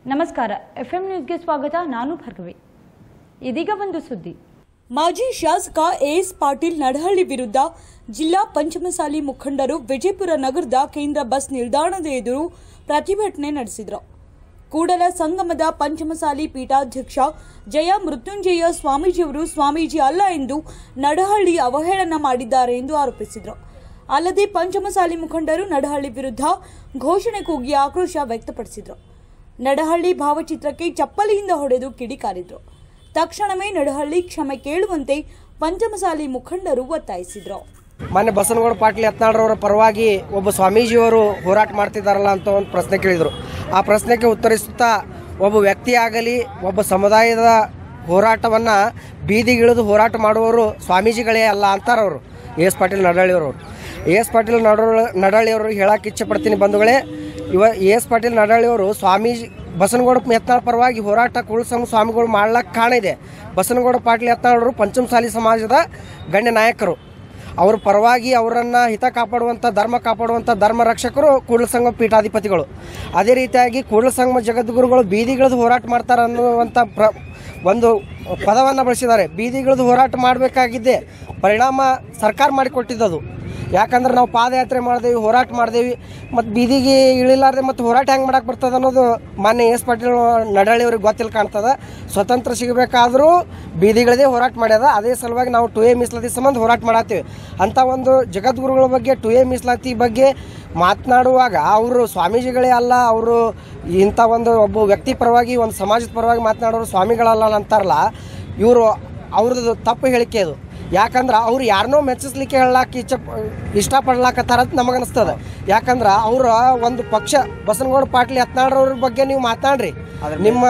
ನಮಸ್ಕಾರ ಎಫ್ಎಂ ನ್ಯೂಸ್ಗೆ ಸ್ವಾಗತ ನಾನು ಭಾರ್ಗವಿ ಇದೀಗ ಒಂದು ಸುದ್ದಿ ಮಾಜಿ ಶಾಸಕ ಎಎಸ್ ಪಾಟೀಲ್ ನಡಹಳ್ಳಿ ವಿರುದ್ಧ ಜಿಲ್ಲಾ ಪಂಚಮಸಾಲಿ ಮುಖಂಡರು ವಿಜಯಪುರ ನಗರದ ಕೇಂದ್ರ ಬಸ್ ನಿಲ್ದಾಣದ ಎದುರು ಪ್ರತಿಭಟನೆ ನಡೆಸಿದರು ಕೂಡಲ ಸಂಗಮದ ಪಂಚಮಸಾಲಿ ಪೀಠಾಧ್ಯಕ್ಷ ಜಯ ಮೃತ್ಯುಂಜಯ ಸ್ವಾಮೀಜಿಯವರು ಸ್ವಾಮೀಜಿ ಅಲ್ಲ ಎಂದು ನಡಹಳ್ಳಿ ಅವಹೇಳನ ಮಾಡಿದ್ದಾರೆ ಎಂದು ಆರೋಪಿಸಿದರು ಅಲ್ಲದೆ ಪಂಚಮಸಾಲಿ ಮುಖಂಡರು ನಡಹಳ್ಳಿ ವಿರುದ್ಧ ಘೋಷಣೆ ಕೂಗಿ ಆಕ್ರೋಶ ವ್ಯಕ್ತಪಡಿಸಿದರು ನಡಹಳ್ಳಿ ಭಾವಚಿತ್ರಕ್ಕೆ ಚಪ್ಪಲಿಯಿಂದ ಹೊಡೆದು ಕಿಡಿಕಾರಿದ್ರು ತಕ್ಷಣವೇ ನಡಹಳ್ಳಿ ಕ್ಷಮೆ ಕೇಳುವಂತೆ ಪಂಚಮಸಾಲಿ ಮುಖಂಡರು ಒತ್ತಾಯಿಸಿದ್ರು ಮೊನ್ನೆ ಬಸನಗೌಡ ಪಾಟೀಲ್ ಯತ್ನಾಳ್ರವರ ಪರವಾಗಿ ಒಬ್ಬ ಸ್ವಾಮೀಜಿಯವರು ಹೋರಾಟ ಮಾಡ್ತಿದ್ದಾರಲ್ಲ ಅಂತ ಒಂದು ಪ್ರಶ್ನೆ ಕೇಳಿದರು ಆ ಪ್ರಶ್ನೆಗೆ ಉತ್ತರಿಸುತ್ತಾ ಒಬ್ಬ ವ್ಯಕ್ತಿ ಆಗಲಿ ಒಬ್ಬ ಸಮುದಾಯದ ಹೋರಾಟವನ್ನು ಬೀದಿಗಿಳಿದು ಹೋರಾಟ ಮಾಡುವವರು ಸ್ವಾಮೀಜಿಗಳೇ ಅಲ್ಲ ಅಂತಾರವರು ಎ ಎಸ್ ಪಾಟೀಲ್ ನಡಹಳ್ಳಿಯವರು ಎ ಎಸ್ ಪಾಟೀಲ್ ನಡ ನಡಹಳ್ಳಿಯವರು ಹೇಳಕ್ಕೆ ಇಚ್ಛೆ ಪಡ್ತೀನಿ ಬಂಧುಗಳೇ ಇವ ಎ ಎಸ್ ಪಾಟೀಲ್ ನಡಹಳ್ಳಿಯವರು ಸ್ವಾಮೀಜಿ ಬಸನಗೌಡ ಯತ್ನಾಳ್ ಪರವಾಗಿ ಹೋರಾಟ ಕುರುಳ ಸಂಘ ಸ್ವಾಮಿಗಳು ಮಾಡ್ಲಕ್ಕೆ ಕಾರಣ ಇದೆ ಬಸನಗೌಡ ಪಾಟೀಲ್ ಯತ್ನಾಳರು ಪಂಚಮಸಾಲಿ ಸಮಾಜದ ಗಣ್ಯ ನಾಯಕರು ಅವ್ರ ಪರವಾಗಿ ಅವರನ್ನು ಹಿತ ಕಾಪಾಡುವಂಥ ಧರ್ಮ ಕಾಪಾಡುವಂಥ ಧರ್ಮ ರಕ್ಷಕರು ಕೂಡಲ ಸಂಗಮ ಪೀಠಾಧಿಪತಿಗಳು ಅದೇ ರೀತಿಯಾಗಿ ಕೂಡಲ ಸಂಗಮ ಜಗದ್ಗುರುಗಳು ಬೀದಿಗಿಳಿದು ಹೋರಾಟ ಮಾಡ್ತಾರೆ ಅನ್ನುವಂಥ ಪ್ರ ಒಂದು ಪದವನ್ನು ಬಳಸಿದ್ದಾರೆ ಬೀದಿಗಿಳಿದು ಹೋರಾಟ ಮಾಡಬೇಕಾಗಿದ್ದೆ ಪರಿಣಾಮ ಸರ್ಕಾರ ಮಾಡಿಕೊಟ್ಟಿದ್ದದು ಯಾಕಂದ್ರೆ ನಾವು ಪಾದಯಾತ್ರೆ ಮಾಡಿದೇವಿ ಹೋರಾಟ ಮಾಡಿದೇವಿ ಮತ್ತು ಬೀದಿಗೆ ಇಳಿಲಾರ್ದೆ ಮತ್ತು ಹೋರಾಟ ಹೆಂಗೆ ಮಾಡಕ್ಕೆ ಬರ್ತದೆ ಅನ್ನೋದು ಮಾನ್ಯ ಎಸ್ ಪಾಟೀಲ್ ನಡಹಳ್ಳಿ ಅವ್ರಿಗೆ ಗೊತ್ತಿಲ್ಲ ಕಾಣ್ತದ ಸ್ವತಂತ್ರ ಸಿಗಬೇಕಾದರೂ ಬೀದಿಗಳದೇ ಹೋರಾಟ ಮಾಡ್ಯದ ಅದೇ ಸಲುವಾಗಿ ನಾವು ಟು ಎ ಮೀಸಲಾತಿ ಸಂಬಂಧ ಹೋರಾಟ ಮಾಡತ್ತೀವಿ ಅಂಥ ಒಂದು ಜಗದ್ಗುರುಗಳ ಬಗ್ಗೆ ಟು ಎ ಮೀಸಲಾತಿ ಬಗ್ಗೆ ಮಾತನಾಡುವಾಗ ಅವರು ಸ್ವಾಮೀಜಿಗಳೇ ಅಲ್ಲ ಅವರು ಇಂಥ ಒಂದು ಒಬ್ಬ ವ್ಯಕ್ತಿ ಪರವಾಗಿ ಒಂದು ಸಮಾಜದ ಪರವಾಗಿ ಮಾತನಾಡೋರು ಸ್ವಾಮಿಗಳಲ್ಲ ಅಂತಾರಲ್ಲ ಇವರು ಅವ್ರದ್ದು ತಪ್ಪು ಹೇಳಿಕೆ ಅದು ಯಾಕಂದ್ರೆ ಅವ್ರು ಯಾರನ್ನೋ ಮೆಚ್ಚಿಸ್ಲಿಕ್ಕೆ ಹೇಳಕ್ಕೆ ಇಚ್ಛೆ ಇಷ್ಟಪಡ್ಲಾಕತ್ತಾರ ಅಂತ ನಮಗನಿಸ್ತದೆ ಯಾಕಂದ್ರೆ ಅವ್ರ ಒಂದು ಪಕ್ಷ ಬಸನಗೌಡ ಪಾಟೀಲ್ ಯತ್ನಾಳ್ರವ್ರ ಬಗ್ಗೆ ನೀವು ಮಾತಾಡ್ರಿ ನಿಮ್ಮ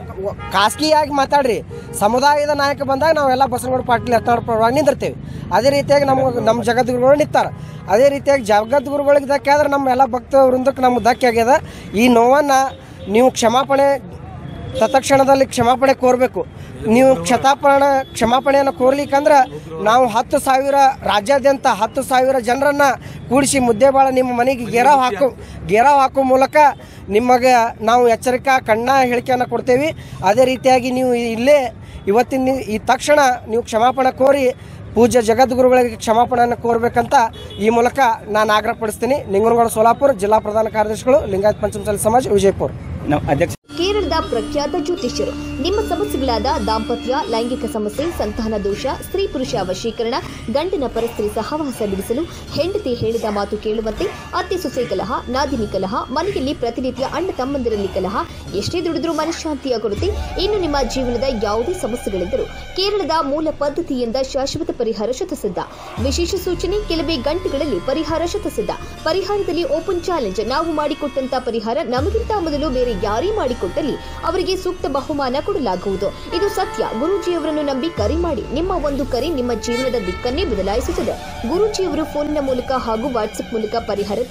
ಖಾಸಗಿಯಾಗಿ ಮಾತಾಡ್ರಿ ಸಮುದಾಯದ ನಾಯಕ ಬಂದಾಗ ನಾವೆಲ್ಲ ಬಸನಗೌಡ ಪಾಟೀಲ್ ಯತ್ನಾಳ್ ಪರವಾಗಿ ನಿಂದಿರ್ತೇವೆ ಅದೇ ರೀತಿಯಾಗಿ ನಮ್ಗೆ ನಮ್ಮ ಜಗದ್ಗುರುಗಳು ನಿಂತಾರ ಅದೇ ರೀತಿಯಾಗಿ ಜಗದ್ಗುರುಗಳಿಗೆ ಧಕ್ಕೆ ಆದ್ರೆ ನಮ್ಮ ಎಲ್ಲ ಭಕ್ತ ವೃಂದಕ್ಕೆ ನಮ್ಗೆ ಧಕ್ಕೆ ಆಗ್ಯದ ಈ ನೋವನ್ನು ನೀವು ಕ್ಷಮಾಪಣೆ ತತ್ಕ್ಷಣದಲ್ಲಿ ಕ್ಷಮಾಪಣೆ ಕೋರಬೇಕು ನೀವು ಕ್ಷತಾಪಣ ಕ್ಷಮಾಪಣೆಯನ್ನು ಕೋರ್ಲಿಕ್ಕಂದ್ರೆ ನಾವು ಹತ್ತು ಸಾವಿರ ರಾಜ್ಯಾದ್ಯಂತ ಹತ್ತು ಸಾವಿರ ಜನರನ್ನ ಕೂಡಿಸಿ ಮುದ್ದೆಬಾಳ ನಿಮ್ಮ ಮನೆಗೆ ಗೆರಾವ್ ಹಾಕು ಗೆರಾವ್ ಹಾಕೋ ಮೂಲಕ ನಿಮಗೆ ನಾವು ಎಚ್ಚರಿಕಾ ಕಣ್ಣ ಹೇಳಿಕೆಯನ್ನು ಕೊಡ್ತೇವೆ ಅದೇ ರೀತಿಯಾಗಿ ನೀವು ಇಲ್ಲೇ ಇವತ್ತಿನ ಈ ತಕ್ಷಣ ನೀವು ಕ್ಷಮಾಪಣೆ ಕೋರಿ ಪೂಜ್ಯ ಜಗದ್ಗುರುಗಳಿಗೆ ಕ್ಷಮಾಪಣೆಯನ್ನು ಕೋರ್ಬೇಕಂತ ಈ ಮೂಲಕ ನಾನು ಆಗ್ರಹಪಡಿಸ್ತೀನಿ ನಿಂಗನಗೌಡ ಸೋಲಾಪುರ ಜಿಲ್ಲಾ ಪ್ರಧಾನ ಕಾರ್ಯದರ್ಶಿಗಳು ಲಿಂಗಾಯತ್ ಪಂಚಮಸಾಲಿ ಸಮಾಜ ವಿಜಯಪುರ ಕೇರಳದ ಪ್ರಖ್ಯಾತ ಜ್ಯೋತಿಷ್ಯರು ನಿಮ್ಮ ಸಮಸ್ಯೆಗಳಾದ ದಾಂಪತ್ಯ ಲೈಂಗಿಕ ಸಮಸ್ಯೆ ಸಂತಾನ ದೋಷ ಸ್ತ್ರೀ ಪುರುಷ ವಶೀಕರಣ ಗಂಡನ ಪರಸ್ತ್ರೀ ಸಹವಾಸ ಬಿಡಿಸಲು ಹೆಂಡತಿ ಹೇಳಿದ ಮಾತು ಕೇಳುವಂತೆ ಅತ್ತೆ ಸೊಸೆ ಕಲಹ ನಾದಿನಿ ಕಲಹ ಮನೆಯಲ್ಲಿ ಪ್ರತಿನಿತ್ಯ ಅಣ್ಣ ತಮ್ಮಂದಿರಲ್ಲಿ ಕಲಹ ಎಷ್ಟೇ ದುಡಿದ್ರೂ ಮನಃಶಾಂತಿಯ ಕೊರತೆ ಇನ್ನು ನಿಮ್ಮ ಜೀವನದ ಯಾವುದೇ ಸಮಸ್ಯೆಗಳಿದ್ದರೂ ಕೇರಳದ ಮೂಲ ಪದ್ಧತಿಯಿಂದ ಶಾಶ್ವತ ಪರಿಹಾರ ಶತಸಿದ್ಧ ವಿಶೇಷ ಸೂಚನೆ ಕೆಲವೇ ಗಂಟೆಗಳಲ್ಲಿ ಪರಿಹಾರ ಶತಸಿದ್ಧ ಪರಿಹಾರದಲ್ಲಿ ಓಪನ್ ಚಾಲೆಂಜ್ ನಾವು ಮಾಡಿಕೊಟ್ಟಂತ ಪರಿಹಾರ ನಮಗಿಂತ ಮೊದಲು ಬೇರೆ ಯಾರೇ ಮಾಡಿಕೊಟ್ಟಲ್ಲಿ ಅವರಿಗೆ ಸೂಕ್ತ ಬಹುಮಾನ ಕೊಡಲಾಗುವುದು ಇದು ಸತ್ಯ ಗುರೂಜಿಯವರನ್ನು ನಂಬಿ ಕರೆ ಮಾಡಿ ನಿಮ್ಮ ಒಂದು ಕರೆ ನಿಮ್ಮ ಜೀವನದ ದಿಕ್ಕನ್ನೇ ಬದಲಾಯಿಸುತ್ತದೆ ಗುರೂಜಿಯವರು ಫೋನಿನ ಮೂಲಕ ಹಾಗೂ ವಾಟ್ಸ್ಆಪ್ ಮೂಲಕ ಪರಿಹಾರ